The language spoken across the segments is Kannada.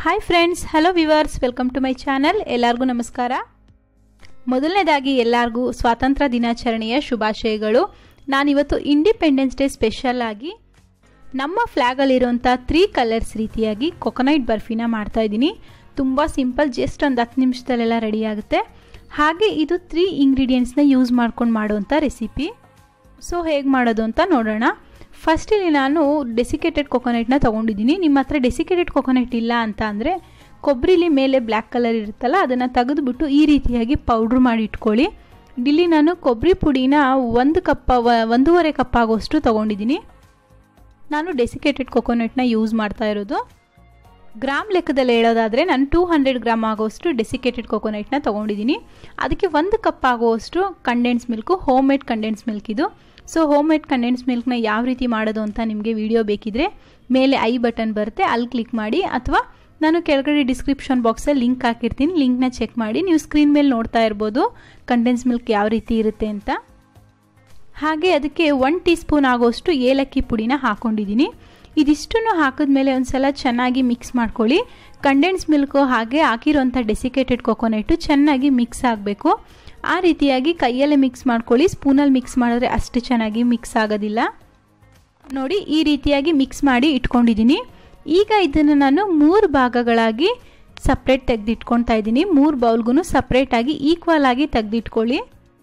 hi friends hello viewers welcome to my channel ಎಲ್ಲರಿಗೂ ನಮಸ್ಕಾರ ಮೊದಲನೇದಾಗಿ ಎಲ್ಲರಿಗೂ ಸ್ವಾತಂತ್ರ್ಯ ದಿನಾಚರಣೆಯ ಶುಭಾಶಯಗಳು ನಾನಿವತ್ತು ಇಂಡಿಪೆಂಡೆನ್ಸ್ ಡೇ ಸ್ಪೆಷಲ್ ಆಗಿ ನಮ್ಮ ಫ್ಲ್ಯಾಗಲ್ಲಿರುವಂಥ ತ್ರೀ ಕಲರ್ಸ್ ರೀತಿಯಾಗಿ ಕೊಕೊನೈಟ್ ಬರ್ಫಿನ ಮಾಡ್ತಾ ಇದ್ದೀನಿ ತುಂಬ ಸಿಂಪಲ್ ಜಸ್ಟ್ ಒಂದು ಹತ್ತು ನಿಮಿಷದಲ್ಲೆಲ್ಲ ರೆಡಿ ಆಗುತ್ತೆ ಹಾಗೆ ಇದು ತ್ರೀ ಇಂಗ್ರೀಡಿಯೆಂಟ್ಸ್ನ ಯೂಸ್ ಮಾಡ್ಕೊಂಡು ಮಾಡುವಂಥ ರೆಸಿಪಿ ಸೊ ಹೇಗೆ ಮಾಡೋದು ಅಂತ ನೋಡೋಣ ಫಸ್ಟ್ ಇಲ್ಲಿ ನಾನು ಡೆಸಿಕೇಟೆಡ್ ಕೊಕೊನಟ್ನ ತೊಗೊಂಡಿದ್ದೀನಿ ನಿಮ್ಮ ಹತ್ರ ಡೆಸಿಕೇಟೆಡ್ ಕೊಕೊನಟ್ ಇಲ್ಲ ಅಂತ ಅಂದರೆ ಕೊಬ್ಬರಿಲಿ ಮೇಲೆ ಬ್ಲ್ಯಾಕ್ ಕಲರ್ ಇರುತ್ತಲ್ಲ ಅದನ್ನು ತೆಗೆದುಬಿಟ್ಟು ಈ ರೀತಿಯಾಗಿ ಪೌಡ್ರ್ ಮಾಡಿ ಇಟ್ಕೊಳ್ಳಿ ಇಲ್ಲಿ ನಾನು ಕೊಬ್ಬರಿ ಪುಡಿನ ಒಂದು ಕಪ್ಪ ಒಂದೂವರೆ ಕಪ್ ಆಗೋಷ್ಟು ತೊಗೊಂಡಿದ್ದೀನಿ ನಾನು ಡೆಸಿಕೇಟೆಡ್ ಕೊಕೊನಟ್ನ ಯೂಸ್ ಮಾಡ್ತಾ ಇರೋದು ಗ್ರಾಮ್ ಲೆಕ್ಕದಲ್ಲಿ ಹೇಳೋದಾದರೆ ನಾನು ಟೂ ಹಂಡ್ರೆಡ್ ಗ್ರಾಮ್ ಆಗೋಷ್ಟು ಡೆಸಿಕೇಟೆಡ್ ಕೊಕೊನಟ್ನ ತೊಗೊಂಡಿದ್ದೀನಿ ಅದಕ್ಕೆ ಒಂದು ಕಪ್ ಆಗೋಷ್ಟು condense milk home made condense milk ಇದು ಸೊ ಹೋಮ್ ಮೇಡ್ ಕಂಡೆನ್ಸ್ ಮಿಲ್ಕ್ನ ಯಾವ ರೀತಿ ಮಾಡೋದು ಅಂತ ನಿಮಗೆ ವಿಡಿಯೋ ಬೇಕಿದ್ರೆ ಮೇಲೆ ಐ ಬಟನ್ ಬರುತ್ತೆ ಅಲ್ಲಿ ಕ್ಲಿಕ್ ಮಾಡಿ ಅಥವಾ ನಾನು ಕೆಳಗಡೆ ಡಿಸ್ಕ್ರಿಪ್ಷನ್ ಬಾಕ್ಸಲ್ಲಿ ಲಿಂಕ್ ಹಾಕಿರ್ತೀನಿ ಲಿಂಕ್ನ ಚೆಕ್ ಮಾಡಿ ನೀವು ಸ್ಕ್ರೀನ್ ಮೇಲೆ ನೋಡ್ತಾ ಇರ್ಬೋದು ಕಂಡೆನ್ಸ್ ಮಿಲ್ಕ್ ಯಾವ ರೀತಿ ಇರುತ್ತೆ ಅಂತ ಹಾಗೆ ಅದಕ್ಕೆ ಒನ್ ಟೀ ಸ್ಪೂನ್ ಆಗೋಷ್ಟು ಏಲಕ್ಕಿ ಪುಡಿನ ಹಾಕ್ಕೊಂಡಿದ್ದೀನಿ ಇದಿಷ್ಟನ್ನು ಹಾಕಿದ್ಮೇಲೆ ಒಂದು ಸಲ ಚೆನ್ನಾಗಿ ಮಿಕ್ಸ್ ಮಾಡ್ಕೊಳ್ಳಿ ಕಂಡೆನ್ಸ್ ಮಿಲ್ಕು ಹಾಗೆ ಹಾಕಿರೋಂಥ ಡೆಸಿಕೇಟೆಡ್ ಕೊಕೊನೆಟು ಚೆನ್ನಾಗಿ ಮಿಕ್ಸ್ ಆಗಬೇಕು ಆ ರೀತಿಯಾಗಿ ಕೈಯಲ್ಲೇ ಮಿಕ್ಸ್ ಮಾಡ್ಕೊಳ್ಳಿ ಸ್ಪೂನಲ್ಲಿ ಮಿಕ್ಸ್ ಮಾಡಿದ್ರೆ ಅಷ್ಟು ಚೆನ್ನಾಗಿ ಮಿಕ್ಸ್ ಆಗೋದಿಲ್ಲ ನೋಡಿ ಈ ರೀತಿಯಾಗಿ ಮಿಕ್ಸ್ ಮಾಡಿ ಇಟ್ಕೊಂಡಿದ್ದೀನಿ ಈಗ ಇದನ್ನು ನಾನು ಮೂರು ಭಾಗಗಳಾಗಿ ಸಪ್ರೇಟ್ ತೆಗೆದಿಟ್ಕೊತಾ ಇದ್ದೀನಿ ಮೂರು ಬೌಲ್ಗೂ ಸಪ್ರೇಟಾಗಿ ಈಕ್ವಲ್ ಆಗಿ ತೆಗೆದಿಟ್ಕೊಳ್ಳಿ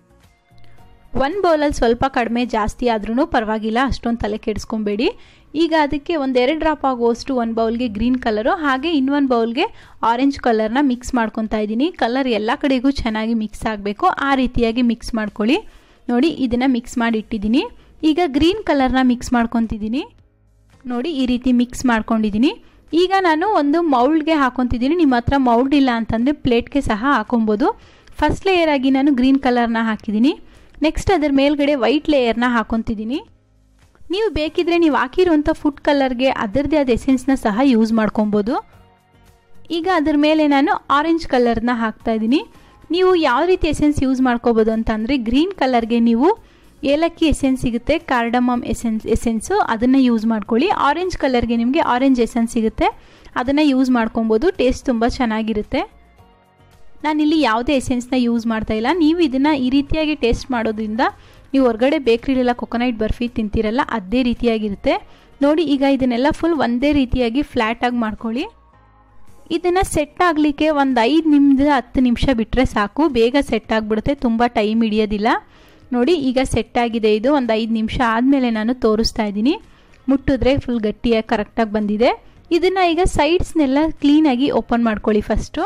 ಒಂದು ಬೌಲಲ್ಲಿ ಸ್ವಲ್ಪ ಕಡಿಮೆ ಜಾಸ್ತಿ ಆದ್ರೂ ಪರವಾಗಿಲ್ಲ ಅಷ್ಟೊಂದು ತಲೆ ಕೆಡಿಸ್ಕೊಬೇಡಿ ಈಗ ಅದಕ್ಕೆ ಒಂದೆರಡು ಡ್ರಾಪ್ ಆಗುವಷ್ಟು ಒಂದು ಬೌಲ್ಗೆ ಗ್ರೀನ್ ಕಲರು ಹಾಗೆ ಇನ್ನೊಂದು ಬೌಲ್ಗೆ ಆರೆಂಜ್ ಕಲರ್ನ ಮಿಕ್ಸ್ ಮಾಡ್ಕೊತಾ ಇದ್ದೀನಿ ಕಲರ್ ಎಲ್ಲ ಕಡೆಗೂ ಚೆನ್ನಾಗಿ ಮಿಕ್ಸ್ ಆಗಬೇಕು ಆ ರೀತಿಯಾಗಿ ಮಿಕ್ಸ್ ಮಾಡ್ಕೊಳ್ಳಿ ನೋಡಿ ಇದನ್ನು ಮಿಕ್ಸ್ ಮಾಡಿ ಇಟ್ಟಿದ್ದೀನಿ ಈಗ ಗ್ರೀನ್ ಕಲರ್ನ ಮಿಕ್ಸ್ ಮಾಡ್ಕೊತಿದ್ದೀನಿ ನೋಡಿ ಈ ರೀತಿ ಮಿಕ್ಸ್ ಮಾಡ್ಕೊಂಡಿದ್ದೀನಿ ಈಗ ನಾನು ಒಂದು ಮೌಲ್ಡ್ಗೆ ಹಾಕೊತಿದ್ದೀನಿ ನಿಮ್ಮ ಹತ್ರ ಮೌಲ್ಡ್ ಇಲ್ಲ ಅಂತಂದರೆ ಪ್ಲೇಟ್ಗೆ ಸಹ ಹಾಕೊಬೋದು ಫಸ್ಟ್ ಲೇಯರ್ ಆಗಿ ನಾನು ಗ್ರೀನ್ ಕಲರ್ನ ಹಾಕಿದ್ದೀನಿ ನೆಕ್ಸ್ಟ್ ಅದರ ಮೇಲ್ಗಡೆ ವೈಟ್ ಲೇಯರ್ನ ಹಾಕೊತಿದ್ದೀನಿ ನೀವು ಬೇಕಿದ್ರೆ ನೀವು ಹಾಕಿರುವಂಥ ಫುಡ್ ಕಲರ್ಗೆ ಅದರದ್ದೇ ಆದ ಎಸೆನ್ಸ್ನ ಸಹ ಯೂಸ್ ಮಾಡ್ಕೊಬೋದು ಈಗ ಅದರ ಮೇಲೆ ನಾನು ಆರೆಂಜ್ ಕಲರ್ನ ಹಾಕ್ತಾಯಿದ್ದೀನಿ ನೀವು ಯಾವ ರೀತಿ ಎಸೆನ್ಸ್ ಯೂಸ್ ಮಾಡ್ಕೋಬೋದು ಅಂತಂದರೆ ಗ್ರೀನ್ ಕಲರ್ಗೆ ನೀವು ಏಲಕ್ಕಿ ಎಸೆನ್ಸ್ ಸಿಗುತ್ತೆ ಕಾರ್ಡಮಮ್ ಎಸೆನ್ಸ್ ಎಸೆನ್ಸು ಅದನ್ನು ಯೂಸ್ ಮಾಡ್ಕೊಳ್ಳಿ ಆರೆಂಜ್ ಕಲರ್ಗೆ ನಿಮಗೆ ಆರೆಂಜ್ ಎಸೆನ್ಸ್ ಸಿಗುತ್ತೆ ಅದನ್ನು ಯೂಸ್ ಮಾಡ್ಕೊಬೋದು ಟೇಸ್ಟ್ ತುಂಬ ಚೆನ್ನಾಗಿರುತ್ತೆ ನಾನಿಲ್ಲಿ ಯಾವುದೇ ಎಸೆನ್ಸ್ನ ಯೂಸ್ ಮಾಡ್ತಾ ಇಲ್ಲ ನೀವು ಇದನ್ನು ಈ ರೀತಿಯಾಗಿ ಟೇಸ್ಟ್ ಮಾಡೋದ್ರಿಂದ ನೀವು ಹೊರಗಡೆ ಬೇಕ್ರಿಲೆಲ್ಲ ಕೊಕೊನಟ್ ಬರ್ಫಿ ತಿಂತೀರಲ್ಲ ಅದೇ ರೀತಿಯಾಗಿರುತ್ತೆ ನೋಡಿ ಈಗ ಇದನ್ನೆಲ್ಲ ಫುಲ್ ಒಂದೇ ರೀತಿಯಾಗಿ ಫ್ಲ್ಯಾಟಾಗಿ ಮಾಡ್ಕೊಳ್ಳಿ ಇದನ್ನು ಸೆಟ್ ಆಗಲಿಕ್ಕೆ ಒಂದು ಐದು ನಿಮಿಷ ಹತ್ತು ನಿಮಿಷ ಬಿಟ್ಟರೆ ಸಾಕು ಬೇಗ ಸೆಟ್ ಆಗಿಬಿಡುತ್ತೆ ತುಂಬ ಟೈಮ್ ಹಿಡಿಯೋದಿಲ್ಲ ನೋಡಿ ಈಗ ಸೆಟ್ ಆಗಿದೆ ಇದು ಒಂದು ಐದು ನಿಮಿಷ ಆದಮೇಲೆ ನಾನು ತೋರಿಸ್ತಾ ಇದ್ದೀನಿ ಮುಟ್ಟಿದ್ರೆ ಫುಲ್ ಗಟ್ಟಿಯಾಗಿ ಕರೆಕ್ಟಾಗಿ ಬಂದಿದೆ ಇದನ್ನು ಈಗ ಸೈಡ್ಸ್ನೆಲ್ಲ ಕ್ಲೀನಾಗಿ ಓಪನ್ ಮಾಡ್ಕೊಳ್ಳಿ ಫಸ್ಟು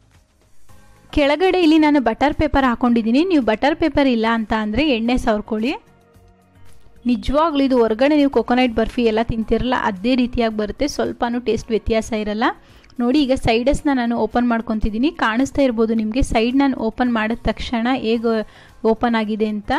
ಕೆಳಗಡೆ ಇಲ್ಲಿ ನಾನು ಬಟರ್ ಪೇಪರ್ ಹಾಕೊಂಡಿದ್ದೀನಿ ನೀವು ಬಟರ್ ಪೇಪರ್ ಇಲ್ಲ ಅಂತ ಅಂದರೆ ಎಣ್ಣೆ ಸವರ್ಕೊಳ್ಳಿ ನಿಜವಾಗ್ಲೂ ಇದು ಹೊರಗಡೆ ನೀವು ಕೊಕೊನಟ್ ಬರ್ಫಿ ಎಲ್ಲ ತಿಂತಿರಲ್ಲ ಅದೇ ರೀತಿಯಾಗಿ ಬರುತ್ತೆ ಸ್ವಲ್ಪನೂ ಟೇಸ್ಟ್ ವ್ಯತ್ಯಾಸ ಇರಲ್ಲ ನೋಡಿ ಈಗ ಸೈಡಸ್ನ ನಾನು ಓಪನ್ ಮಾಡ್ಕೊತಿದ್ದೀನಿ ಕಾಣಿಸ್ತಾ ಇರ್ಬೋದು ನಿಮಗೆ ಸೈಡ್ ನಾನು ಓಪನ್ ಮಾಡಿದ ತಕ್ಷಣ ಹೇಗೆ ಓಪನ್ ಆಗಿದೆ ಅಂತ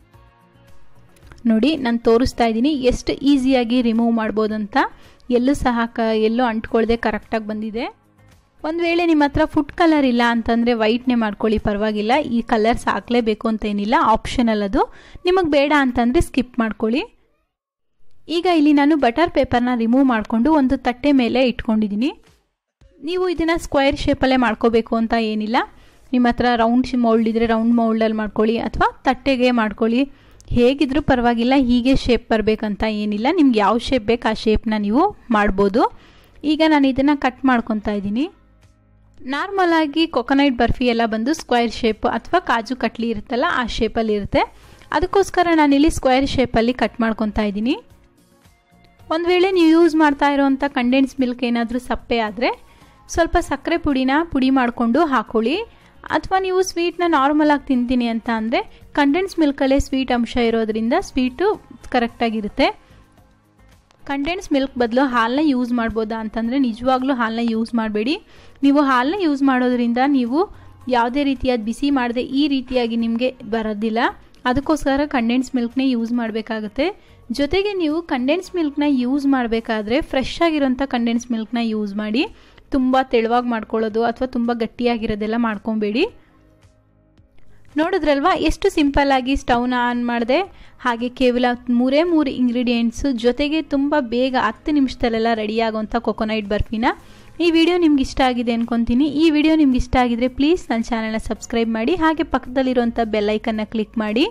ನೋಡಿ ನಾನು ತೋರಿಸ್ತಾ ಇದ್ದೀನಿ ಎಷ್ಟು ಈಸಿಯಾಗಿ ರಿಮೂವ್ ಮಾಡ್ಬೋದು ಅಂತ ಎಲ್ಲೂ ಸಹ ಕ ಎಲ್ಲೂ ಅಂಟ್ಕೊಳ್ದೆ ಕರೆಕ್ಟಾಗಿ ಬಂದಿದೆ ಒಂದು ವೇಳೆ ನಿಮ್ಮ ಹತ್ರ ಫುಡ್ ಕಲರ್ ಇಲ್ಲ ಅಂತಂದರೆ ವೈಟ್ನೇ ಮಾಡ್ಕೊಳ್ಳಿ ಪರವಾಗಿಲ್ಲ ಈ ಕಲರ್ಸ್ ಹಾಕಲೇಬೇಕು ಅಂತ ಏನಿಲ್ಲ ಆಪ್ಷನಲ್ ಅದು ನಿಮಗೆ ಬೇಡ ಅಂತಂದರೆ ಸ್ಕಿಪ್ ಮಾಡ್ಕೊಳ್ಳಿ ಈಗ ಇಲ್ಲಿ ನಾನು ಬಟರ್ ಪೇಪರ್ನ ರಿಮೂವ್ ಮಾಡಿಕೊಂಡು ಒಂದು ತಟ್ಟೆ ಮೇಲೆ ಇಟ್ಕೊಂಡಿದ್ದೀನಿ ನೀವು ಇದನ್ನು ಸ್ಕ್ವೇರ್ ಶೇಪಲ್ಲೇ ಮಾಡ್ಕೋಬೇಕು ಅಂತ ಏನಿಲ್ಲ ನಿಮ್ಮ ಹತ್ರ ರೌಂಡ್ ಮೌಲ್ಡ್ ಇದ್ದರೆ ರೌಂಡ್ ಮೌಲ್ಡಲ್ಲಿ ಮಾಡ್ಕೊಳ್ಳಿ ಅಥವಾ ತಟ್ಟೆಗೆ ಮಾಡ್ಕೊಳ್ಳಿ ಹೇಗಿದ್ರೂ ಪರವಾಗಿಲ್ಲ ಹೀಗೆ ಶೇಪ್ ಬರಬೇಕಂತ ಏನಿಲ್ಲ ನಿಮ್ಗೆ ಯಾವ ಶೇಪ್ ಬೇಕು ಆ ಶೇಪ್ನ ನೀವು ಮಾಡ್ಬೋದು ಈಗ ನಾನು ಇದನ್ನು ಕಟ್ ಮಾಡ್ಕೊತಾ ಇದ್ದೀನಿ ನಾರ್ಮಲಾಗಿ ಕೊಕೊನಟ್ ಬರ್ಫಿ ಎಲ್ಲ ಬಂದು ಸ್ಕ್ವೇರ್ ಶೇಪ್ ಅಥವಾ ಕಾಜು ಕಟ್ಲಿ ಇರುತ್ತಲ್ಲ ಆ ಶೇಪಲ್ಲಿ ಇರುತ್ತೆ ಅದಕ್ಕೋಸ್ಕರ ನಾನಿಲ್ಲಿ ಸ್ಕ್ವೇರ್ ಶೇಪಲ್ಲಿ ಕಟ್ ಮಾಡ್ಕೊತಾ ಇದ್ದೀನಿ ಒಂದು ವೇಳೆ ನೀವು ಯೂಸ್ ಮಾಡ್ತಾ ಇರೋವಂಥ ಕಂಡೆನ್ಸ್ ಮಿಲ್ಕ್ ಏನಾದರೂ ಸಪ್ಪೆ ಆದರೆ ಸ್ವಲ್ಪ ಸಕ್ಕರೆ ಪುಡಿನ ಪುಡಿ ಮಾಡಿಕೊಂಡು ಹಾಕೊಳ್ಳಿ ಅಥವಾ ನೀವು ಸ್ವೀಟ್ನ ನಾರ್ಮಲಾಗಿ ತಿಂತೀನಿ ಅಂತ ಅಂದರೆ ಕಂಡೆನ್ಸ್ ಮಿಲ್ಕಲ್ಲೇ ಸ್ವೀಟ್ ಅಂಶ ಇರೋದ್ರಿಂದ ಸ್ವೀಟು ಕರೆಕ್ಟಾಗಿರುತ್ತೆ ಕಂಡೆನ್ಸ್ ಮಿಲ್ಕ್ ಬದಲು ಹಾಲನ್ನ ಯೂಸ್ ಮಾಡ್ಬೋದಾ ಅಂತಂದರೆ ನಿಜವಾಗ್ಲೂ ಹಾಲನ್ನ ಯೂಸ್ ಮಾಡಬೇಡಿ ನೀವು ಹಾಲನ್ನ ಯೂಸ್ ಮಾಡೋದ್ರಿಂದ ನೀವು ಯಾವುದೇ ರೀತಿಯಾದ ಬಿಸಿ ಮಾಡದೆ ಈ ರೀತಿಯಾಗಿ ನಿಮಗೆ ಬರೋದಿಲ್ಲ ಅದಕ್ಕೋಸ್ಕರ ಕಂಡೆನ್ಸ್ ಮಿಲ್ಕ್ನೇ ಯೂಸ್ ಮಾಡಬೇಕಾಗುತ್ತೆ ಜೊತೆಗೆ ನೀವು ಕಂಡೆನ್ಸ್ ಮಿಲ್ಕ್ನ ಯೂಸ್ ಮಾಡಬೇಕಾದ್ರೆ ಫ್ರೆಶ್ ಆಗಿರೋಂಥ ಕಂಡೆನ್ಸ್ ಮಿಲ್ಕ್ನ ಯೂಸ್ ಮಾಡಿ ತುಂಬ ತೆಳುವಾಗಿ ಮಾಡ್ಕೊಳ್ಳೋದು ಅಥವಾ ತುಂಬ ಗಟ್ಟಿಯಾಗಿರೋದೆಲ್ಲ ಮಾಡ್ಕೊಬೇಡಿ ನೋಡಿದ್ರಲ್ವಾ ಎಷ್ಟು ಸಿಂಪಲ್ಲಾಗಿ ಸ್ಟವ್ನ ಆನ್ ಮಾಡಿದೆ ಹಾಗೆ ಕೇವಲ ಮೂರೇ ಮೂರು ಇಂಗ್ರೀಡಿಯೆಂಟ್ಸು ಜೊತೆಗೆ ತುಂಬ ಬೇಗ ಹತ್ತು ನಿಮಿಷದಲ್ಲೆಲ್ಲ ರೆಡಿಯಾಗುವಂಥ ಕೊಕೊನಟ್ ಬರ್ಫಿನ ಈ ವಿಡಿಯೋ ನಿಮ್ಗೆ ಇಷ್ಟ ಆಗಿದೆ ಅನ್ಕೊತೀನಿ ಈ ವಿಡಿಯೋ ನಿಮ್ಗೆ ಇಷ್ಟ ಆಗಿದ್ರೆ ಪ್ಲೀಸ್ ನನ್ನ ಚಾನಲ್ನ ಸಬ್ಸ್ಕ್ರೈಬ್ ಮಾಡಿ ಹಾಗೆ ಪಕ್ಕದಲ್ಲಿರುವಂಥ ಬೆಲ್ಲೈಕನ್ನ ಕ್ಲಿಕ್ ಮಾಡಿ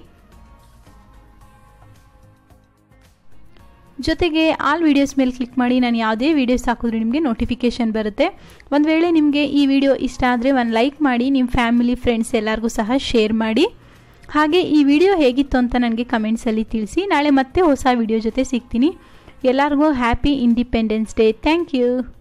ಜೊತೆಗೆ ಆಲ್ ವೀಡಿಯೋಸ್ ಮೇಲೆ ಕ್ಲಿಕ್ ಮಾಡಿ ನಾನು ಯಾವುದೇ ವೀಡಿಯೋಸ್ ಹಾಕಿದ್ರು ನಿಮಗೆ ನೋಟಿಫಿಕೇಷನ್ ಬರುತ್ತೆ ಒಂದು ವೇಳೆ ನಿಮಗೆ ಈ ವಿಡಿಯೋ ಇಷ್ಟ ಆದರೆ ಒಂದು ಲೈಕ್ ಮಾಡಿ ನಿಮ್ಮ ಫ್ಯಾಮಿಲಿ ಫ್ರೆಂಡ್ಸ್ ಎಲ್ಲರಿಗೂ ಸಹ ಶೇರ್ ಮಾಡಿ ಹಾಗೆ ಈ ವಿಡಿಯೋ ಹೇಗಿತ್ತು ಅಂತ ನನಗೆ ಕಮೆಂಟ್ಸಲ್ಲಿ ತಿಳಿಸಿ ನಾಳೆ ಮತ್ತೆ ಹೊಸ ವಿಡಿಯೋ ಜೊತೆ ಸಿಗ್ತೀನಿ ಎಲ್ಲರಿಗೂ happy independence day thank you